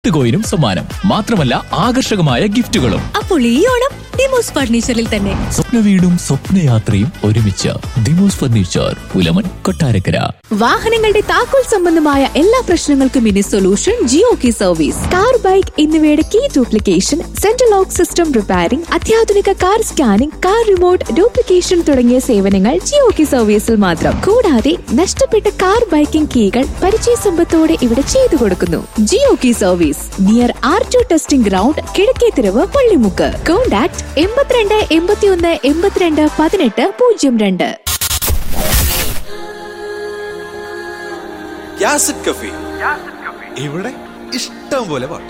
കോയിനും സമ്മാനം മാത്രമല്ല ആകർഷകമായ ഗിഫ്റ്റുകളും അപ്പോൾ ഈ ഓണം ഡിമോസ് ഫർണിച്ചറിൽ തന്നെ സ്വപ്ന വീടും സ്വപ്നയാത്രയും ഒരുമിച്ച് ദിമോസ് ഫർണിച്ചർ പുലമൻ കൊട്ടാരക്കര വാഹനങ്ങളുടെ താക്കോൽ സംബന്ധമായ എല്ലാ പ്രശ്നങ്ങൾക്കും ഇനി solution Jio key service car bike എന്നിവയുടെ key duplication central lock system repairing അത്യാധുനിക car scanning car remote duplication തുടങ്ങിയ സേവനങ്ങൾ ജിയോ കി സർവീസിൽ മാത്രം കൂടാതെ നഷ്ടപ്പെട്ട കാർ ബൈക്കിംഗ് കീകൾ പരിചയ സമ്പത്തോടെ ഇവിടെ ചെയ്തു കൊടുക്കുന്നു Jio key service near R to testing ground Kizhakkethiravu Pallimukku contact എൺപത്തിരണ്ട് എൺപത്തിയൊന്ന് എൺപത്തിരണ്ട് പതിനെട്ട് പൂജ്യം രണ്ട് യാസിഡ് കഫി ഇവിടെ ഇഷ്ടം പോലെ പാട്ട്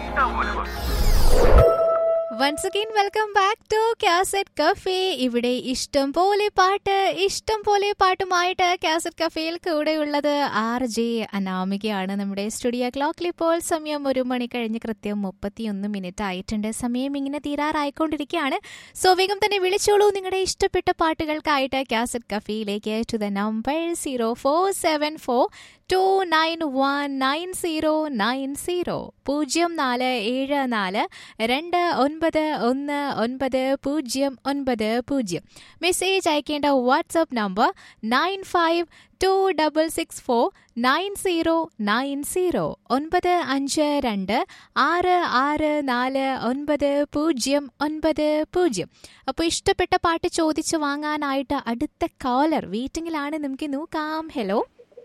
once again welcome back to cassette cafe ഇവിടെ ഇഷ്ടം പോലെ പാട്ട് ഇഷ്ടം പോലെ പാട്ടുമായിട്ട് കാസറ്റ് കഫേയിൽ കൂടെയുള്ളത് ആർ ജെ അനാമികയാണ് നമ്മുടെ സ്റ്റുഡിയോ ക്ലോക്കിൽ ഇപ്പോൾ സമയം ഒരു മണി കഴിഞ്ഞ് കൃത്യം മുപ്പത്തിയൊന്ന് മിനിറ്റ് ആയിട്ടുണ്ട് സമയം ഇങ്ങനെ തീരാറായിക്കൊണ്ടിരിക്കുകയാണ് സോ വേഗം തന്നെ വിളിച്ചോളൂ നിങ്ങളുടെ ഇഷ്ടപ്പെട്ട പാട്ടുകൾക്കായിട്ട് കാസറ്റ് കഫേയിലേക്ക് to the number zero four seven four two nine one nine zero nine zero പൂജ്യം നാല് ഏഴ് നാല് രണ്ട് ഒൻപത് ഒന്ന് ഒൻപത് പൂജ്യം ഒൻപത് പൂജ്യം മെസ്സേജ് അയക്കേണ്ട WhatsApp number nine five two double six four nine zero nine zero ഒൻപത് അഞ്ച് രണ്ട് ആറ് ആറ് നാല് ഒൻപത് പൂജ്യം ഒൻപത് പൂജ്യം അപ്പോൾ ഇഷ്ടപ്പെട്ട പാട്ട് ചോദിച്ചു വാങ്ങാനായിട്ട് അടുത്ത കോളർ വെയിറ്റിംഗിലാണ് നമുക്ക് നോക്കാം ഹലോ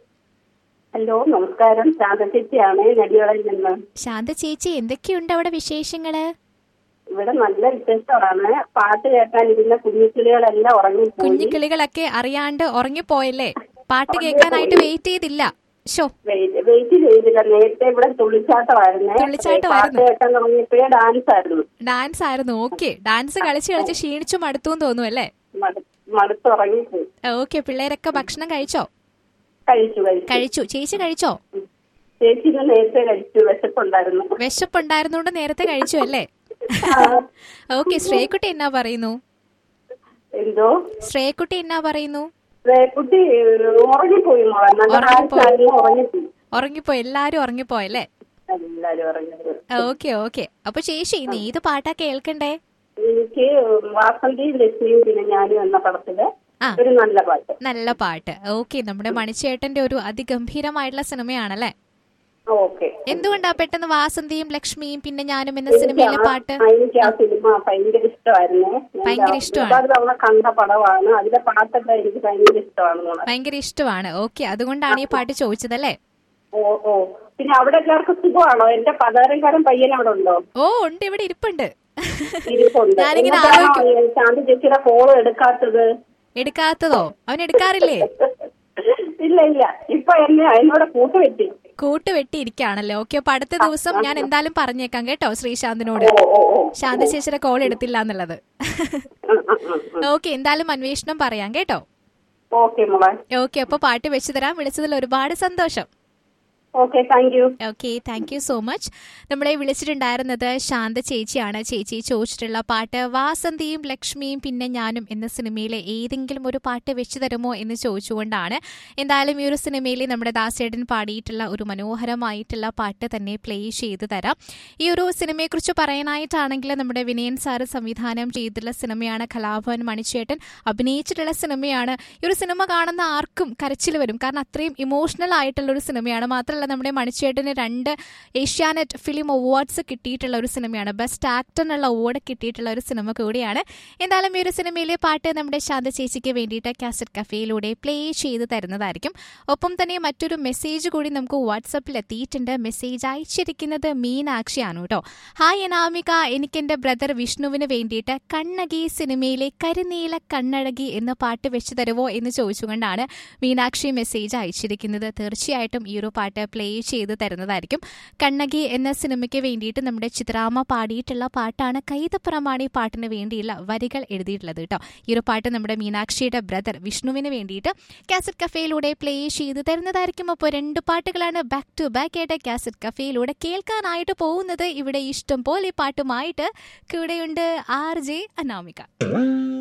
ഹലോ നമസ്കാരം ശാന്തചേച്ചിയാണ് നടിയോളിൽ നിന്ന് ശാന്ത ചേച്ചി എന്തൊക്കെയുണ്ട് അവിടെ വിശേഷങ്ങള് ഇവിടെ നല്ല വിശേഷമാണ് പാട്ട് കേൾക്കാൻ ഇരുന്ന കുഞ്ഞിക്കിളികളെല്ലാം ഉറങ്ങിപ്പോയി കുഞ്ഞിക്കിളികളൊക്കെ അറിയാണ്ട് ഉറങ്ങിപ്പോയല്ലേ പാട്ട് കേൾക്കാനായിട്ട് വെയിറ്റ് ചെയ്തില്ല ഷോ വെയിറ്റ് വെയിറ്റ് ചെയ്തില്ല നേരത്തെ ഇവിടെ തുള്ളിച്ചാട്ടമായിരുന്നേ തുള്ളിച്ചാട്ടമായിരുന്നു. പാട്ട് കേൾക്കാൻ തുടങ്ങിയപ്പോഴേ ഡാൻസ് ആയിരുന്നു ഡാൻസ് ആയിരുന്നു ഓക്കെ ഡാൻസ് കളിച്ച് കളിച്ച് ക്ഷീണിച്ചു മടുത്തു തോന്നുന്നു അല്ലേ മടു- മടുത്തുറങ്ങിപ്പോയി ഓക്കെ പിള്ളേരൊക്കെ ഭക്ഷണം കഴിച്ചോ കഴിച്ചു കഴിച്ചു കഴിച്ചു ചേച്ചി കഴിച്ചോ ചേച്ചി ഇന്ന് നേരത്തെ കഴിച്ചു വിശപ്പുണ്ടായിരുന്നു വിശപ്പുണ്ടായിരുന്നോണ്ട് നേരത്തെ കഴിച്ചു അല്ലേ ആ, ഓക്കെ ശ്രേക്കുട്ടി എന്നാ പറയുന്നു എന്തോ ശ്രേക്കുട്ടി എന്നാ പറയുന്നു ഏ, കുട്ടി ഉറങ്ങിപ്പോയി മോളെ നല്ല ഉറങ്ങിപ്പോയി. ഡാൻസായിരുന്നു ഉറങ്ങിപ്പോയി ഉറങ്ങിപ്പോയി എല്ലാരും ഉറങ്ങിപ്പോയല്ലേ എല്ലാരും ഉറങ്ങിപ്പോയി ഓക്കെ ഓക്കെ അപ്പൊ ചേച്ചി ഇന്ന് ഏത് പാട്ടാ കേൾക്കണ്ടേ എനിക്ക് വാസന്തിയും ലക്ഷ്മിയും പിന്നെ ഞാനും എന്ന പടത്തില് ആ. ഒരു നല്ല പാട്ട് നല്ല പാട്ട് ഓക്കെ നമ്മുടെ മണിച്ചേട്ടന്റെ ഒരു അതിഗംഭീരമായിട്ടുള്ള സിനിമയാണല്ലേ ഓക്കെ എന്തുകൊണ്ടാ പെട്ടെന്ന് വാസന്തിയും ലക്ഷ്മിയും പിന്നെ ഞാനും എന്ന സിനിമയിലെ പാട്ട് എനിക്ക് ആ സിനിമ ഭയങ്കര ഇഷ്ടമായിരുന്നു ഞാൻ ഭയങ്കര ഇഷ്ടമാണ്. ഒരുപാട് തവണ കണ്ട പടമാണ് അതിലെ പാട്ടൊക്കെ എനിക്ക് ഭയങ്കര ഇഷ്ടമാണ് മോളെ ഭയങ്കര ഇഷ്ടമാണ് ഓക്കെ അതുകൊണ്ടാണ് ഈ പാട്ട് ചോദിച്ചതല്ലേ ഓ ഓ പിന്നെ അവിടെ എല്ലാവർക്കും സുഖമാണോ എന്റെ പതാരംകാരൻ പയ്യൻ അവിടെ ഉണ്ടോ ഓ ഉണ്ട് ഇവിടെ ഇരിപ്പുണ്ട് ഇരിപ്പുണ്ട് ഞാനിങ്ങനെ എന്നിട്ടാണോ ആലോചിക്കും ഈ ശാന്തി ചേച്ചിയുടെ കോള് എടുക്കാത്തത് എടുക്കാത്തതോ അവൻ എടുക്കാറില്ലേ ഇല്ല ഇല്ല ഇപ്പൊ എന്നെ അതിനോട് കൂട്ടുപറ്റി കൂട്ട് വെട്ടിയിരിക്കുകയാണല്ലോ ഓക്കെ അപ്പൊ അടുത്ത ദിവസം ഞാൻ എന്തായാലും പറഞ്ഞേക്കാം കേട്ടോ ശ്രീശാന്തിനോട് ഓ ഓ ഓ ശാന്ത ചേച്ചിയുടെ കോൾ എടുത്തില്ല എന്നുള്ളത് ഉം, ഉം, ഉം, ഉം. ഓക്കെ എന്തായാലും അന്വേഷണം പറയാം കേട്ടോ ഓക്കെ മോളെ ഓക്കെ അപ്പൊ പാട്ട് വെച്ചു തരാം വിളിച്ചതിൽ ഒരുപാട് സന്തോഷം okay thank you okay thank you so much നമ്മളെ വിളിച്ചിട്ടുണ്ടായിരുന്നത് ശാന്ത ചേച്ചിയാണ് ചേച്ചി ചോദിച്ചിട്ടുള്ള പാട്ട് വാസന്തിയും ലക്ഷ്മിയും പിന്നെ ഞാനും എന്ന സിനിമയിലെ ഏതെങ്കിലും ഒരു പാട്ട് വെച്ചു തരുമോ എന്ന് ചോദിച്ചുകൊണ്ടാണ് എന്തായാലും ഈ ഒരു സിനിമയിൽ നമ്മുടെ ദാസേടൻ പാടിയിട്ടുള്ള ഒരു മനോഹരമായിട്ടുള്ള പാട്ട് തന്നെ പ്ലേ ചെയ്ത് തരാം ഈ ഒരു സിനിമയെക്കുറിച്ച് പറയാനായിട്ടാണെങ്കിൽ നമ്മുടെ വിനയൻ സാറ് സംവിധാനം ചെയ്തിട്ടുള്ള സിനിമയാണ് കലാഭവൻ മണിച്ചേട്ടൻ അഭിനയിച്ചിട്ടുള്ള സിനിമയാണ് ഈ ഒരു സിനിമ കാണുന്ന ആർക്കും കരച്ചിൽ വരും കാരണം അത്രയും ഇമോഷണൽ ആയിട്ടുള്ള ഒരു സിനിമയാണ് മാത്രമല്ല നമ്മുടെ മണിച്ചേട്ടന് രണ്ട് ഏഷ്യാനെറ്റ് ഫിലിം അവാർഡ്സ് കിട്ടിയിട്ടുള്ള ഒരു സിനിമയാണ് ബെസ്റ്റ് ആക്ടർ എന്നുള്ള അവാർഡ് കിട്ടിയിട്ടുള്ള ഒരു സിനിമ കൂടിയാണ് എന്തായാലും ഈ ഒരു സിനിമയിലെ പാട്ട് നമ്മുടെ ശാന്ത ചേച്ചിക്ക് വേണ്ടിയിട്ട് കാസറ്റ് കഫേയിലൂടെ പ്ലേ ചെയ്ത് തരുന്നതായിരിക്കും ഒപ്പം തന്നെ മറ്റൊരു മെസ്സേജ് കൂടി നമുക്ക് വാട്സപ്പിൽ എത്തിയിട്ടുണ്ട് മെസ്സേജ് അയച്ചിരിക്കുന്നത് മീനാക്ഷിയാണ് കേട്ടോ ഹായ് അനാമിക എനിക്ക് എൻ്റെ ബ്രദർ വിഷ്ണുവിന് വേണ്ടിയിട്ട് കണ്ണകി സിനിമയിലെ കരിനീല കണ്ണഴകി എന്ന പാട്ട് വെച്ച് തരുമോ എന്ന് ചോദിച്ചുകൊണ്ടാണ് മീനാക്ഷി മെസ്സേജ് അയച്ചിരിക്കുന്നത് തീർച്ചയായിട്ടും ഈ ഒരു പാട്ട് പ്ലേ ചെയ്ത് തരുന്നതായിരിക്കും കണ്ണകി എന്ന സിനിമയ്ക്ക് വേണ്ടിയിട്ട് നമ്മുടെ ചിത്രാമ്മ പാടിയിട്ടുള്ള പാട്ടാണ് കൈതപ്പുറമാണ് ഈ പാട്ടിന് വേണ്ടിയുള്ള വരികൾ എഴുതിയിട്ടുള്ളത് കേട്ടോ ഈ ഒരു പാട്ട് നമ്മുടെ മീനാക്ഷിയുടെ ബ്രദർ വിഷ്ണുവിന് വേണ്ടിയിട്ട് കാസറ്റ് കഫേയിലൂടെ പ്ലേ ചെയ്ത് തരുന്നതായിരിക്കും അപ്പോൾ രണ്ട് പാട്ടുകളാണ് ബാക്ക് ടു ബാക്ക് ആയിട്ട് കാസറ്റ് കഫേയിലൂടെ കേൾക്കാനായിട്ട് പോകുന്നത് ഇവിടെ ഇഷ്ടം പോലെ പാട്ടുമായിട്ട് കൂടെയുണ്ട് ആർ ജെ അനാമിക